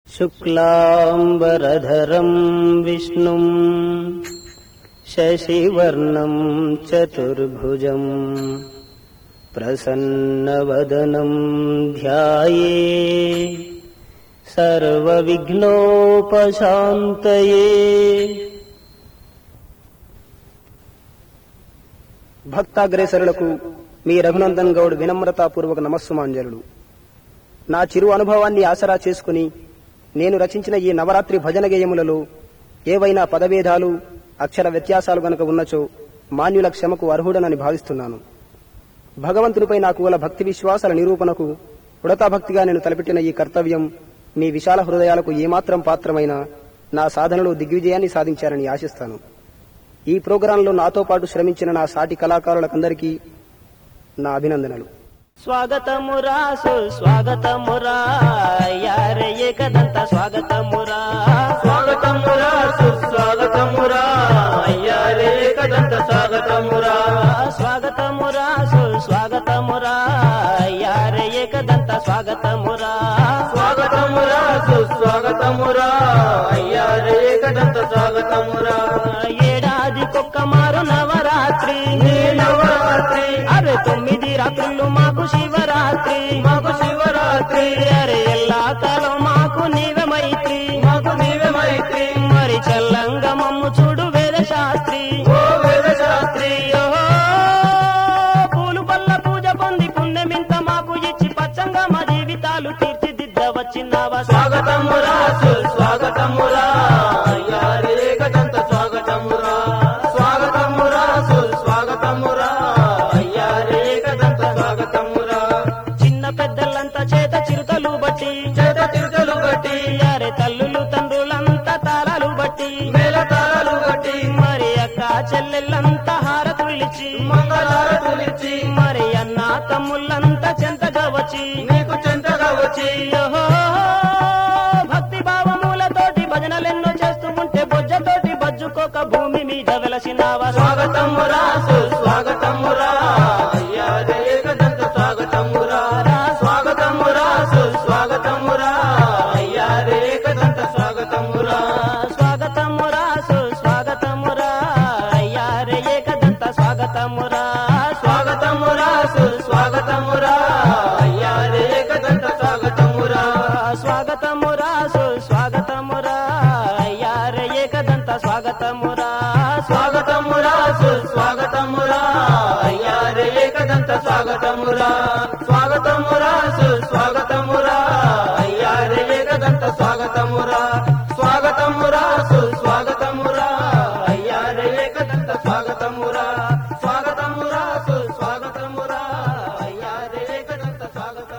शुक्लाम्बरधरम् विष्णुम् शशिवर्णम् चतुर्भुजम् प्रसन्नवदनम् ध्याये सर्वविघ्नोपशान्तये భక్తాగ్రేసరులకు మీ రఘునందన్ గౌడ్ వినమ్రతాపూర్వక నమస్సుమాంజలుడు నా చిరు అనుభవాన్ని ఆసరా చేసుకుని నేను రచించిన ఈ నవరాత్రి భజన గేయములలో ఏవైనా పదభేదాలు అక్షర వ్యత్యాసాలు గనక ఉన్నచో మాన్యుల క్షమకు అర్హుడనని భావిస్తున్నాను భగవంతునిపై నాకు గల భక్తి విశ్వాసాల నిరూపణకు ఉడతా భక్తిగా నేను తలపెట్టిన ఈ కర్తవ్యం మీ విశాల హృదయాలకు ఏమాత్రం పాత్రమైన నా సాధనలో దిగ్విజయాన్ని సాధించారని ఆశిస్తాను ఈ ప్రోగ్రాంలో నాతో పాటు శ్రమించిన నా సాటి కళాకారులకందరికీ నా అభినందనలు స్వాగతమురా సుస్వాగతమురా యారే ఏకదంత స్వాగతమురా స్వాగతమురా సుస్వాగతమురా అయ్యారే కదంత స్వాగతమురా స్వాగతమురా సుస్వాగతమురా యారే ఏకదంత స్వాగతమురా స్వాగతమురా సుస్వాగతమురా అయ్యారే కదంత స్వాగతమురా ఏడాది కుక్క మారు నవరాత్రి నీ నవరాత్రి అరే తొమ్మిది రాత్రులు మాకు శివరాత్రి మాకు శివరాత్రి అరే ఎల్లా కాలం మాకు నీవే మైత్రి మాకు నీవే మైత్రి మరి చల్లంగా మమ్ము చూడు వేద శాస్త్రి ఓ వేద శాస్త్రి ఓహో, పూలు పల్ల పూజ పొంది పుణ్యమింత మాకు ఇచ్చి పచ్చంగా మా జీవితాలు తీర్చిదిద్ద వచ్చినావా స్వాగతమురా సుస్వాగతమురా అయ్యారే కదంత స్వాగతమురా స్వాగతమురా సుస్వాగతమురా అయ్యారే కదంత స్వాగతమురా చిన్న పెద్దలంతా చేత చిరుతలు బట్టి చేత తిరుతలు బట్టి యారే తల్లులు తండ్రులంతా తాళాలు బట్టి మేల తాళాలు బట్టి మరి అక్క చెల్లెళ్ళంతా హారతులిచ్చి మంగళారతులిచ్చి మరి అన్న తమ్ముళ్ళంతా చెంతగా వచ్చి నీకు చెంతగా వచ్చి ఓహో, భక్తి భావములతోటి భజనలెన్నో చేస్తూ ఉంటే బొజ్జతోటి బజ్జుకోక భూమి మీద వెలసినావా స్వాగతమురా సుస్వాగతమురా అయ్యారే కదంత స్వాగతమురా స్వాగతమురా సుస్వాగతమురా అయ్యారే కదంత స్వాగతమురా స్వాగతమురా సుస్వాగతమురా అయ్యారే ఏకదంత స్వాగతమురా స్వాగతమురా సుస్వాగతమురా అయ్యారే కదంత స్వాగతమురా స్వాగతమురా సుస్వాగతమురా అయ్యారే ఏకదంత స్వాగతమురా స్వాగతమురా సుస్వాగతమురా అయ్యారే కదంత స్వాగతమురా స్వాగతమురా సుస్వాగతమురా అయ్యారే కదంత స్వాగతమురా స్వాగతమురా సుస్వాగతమురా అయ్యారే కదంత స్వాగతమురా స్వాగతమురా సుస్వాగతమురా అయ్యారే కదంత స్వాగతమురా